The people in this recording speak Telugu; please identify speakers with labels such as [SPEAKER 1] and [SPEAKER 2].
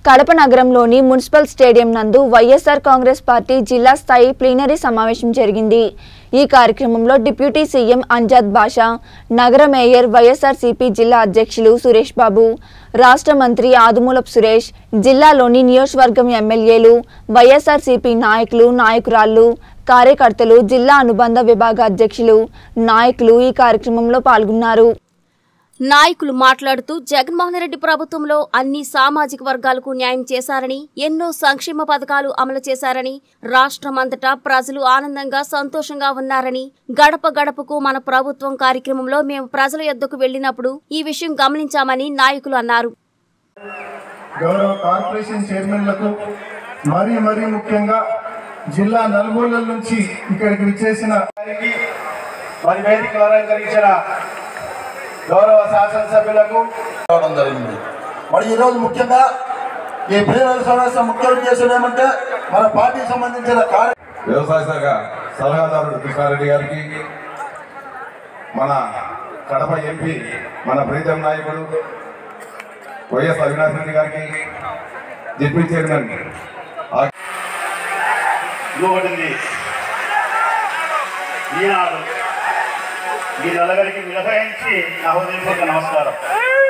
[SPEAKER 1] కడప నగరంలోని మున్సిపల్ స్టేడియం నందు వైఎస్ఆర్ కాంగ్రెస్ పార్టీ జిల్లా స్థాయి ప్లీనరీ సమావేశం జరిగింది ఈ కార్యక్రమంలో డిప్యూటీ సీఎం అంజాద్ బాషా నగర మేయర్ వైఎస్ఆర్సీపీ జిల్లా అధ్యక్షులు సురేష్ బాబు రాష్ట్ర మంత్రి ఆదుమూలపు సురేష్ జిల్లాలోని నియోజకవర్గం ఎమ్మెల్యేలు వైఎస్ఆర్సీపీ నాయకులు నాయకురాళ్లు కార్యకర్తలు జిల్లా అనుబంధ విభాగ అధ్యక్షులు నాయకులు ఈ కార్యక్రమంలో పాల్గొన్నారు
[SPEAKER 2] నాయకులు మాట్లాడుతూ జగన్మోహన్ రెడ్డి ప్రభుత్వంలో అన్ని సామాజిక వర్గాలకు న్యాయం చేశారని ఎన్నో సంక్షేమ పథకాలు అమలు చేశారని రాష్ట్రమంతటా ప్రజలు ఆనందంగా సంతోషంగా ఉన్నారని గడప గడపకు మన ప్రభుత్వం కార్యక్రమంలో మేము ప్రజల యొద్దకు వెళ్లినప్పుడు ఈ విషయం గమనించామని నాయకులు అన్నారు
[SPEAKER 3] గౌరవ కార్పొరేషన్ చైర్మన్లకు మరీ మరీ ముఖ్యంగా జిల్లా నలుమూలల నుంచి ఇక్కడికి విచ్చేసిన
[SPEAKER 4] గారికి మరి వేదికలు అలంకరించిన గౌరవ శాసనసభ్యులకు
[SPEAKER 5] రావడం జరిగింది మరి ఈరోజు ముఖ్యంగా ఈ ప్రియమైన సమావేశం ముఖ్య ఉద్దేశం ఏమంటే మన పార్టీకి సంబంధించిన కార్య
[SPEAKER 6] వ్యవసాయ శాఖ సలహాదారుడు కృష్ణారెడ్డి గారికి మన కడప ఎంపీ మన ప్రీతం నాయకుడు వైఎస్ అవినాష్ రెడ్డి గారికి డిప్యూటీ చైర్మన్ ఆ-
[SPEAKER 4] ఇంకొకటి ఈనాడు మీ నలుగురికి నిర్వహించి నా హృదయపూర్వక నమస్కారం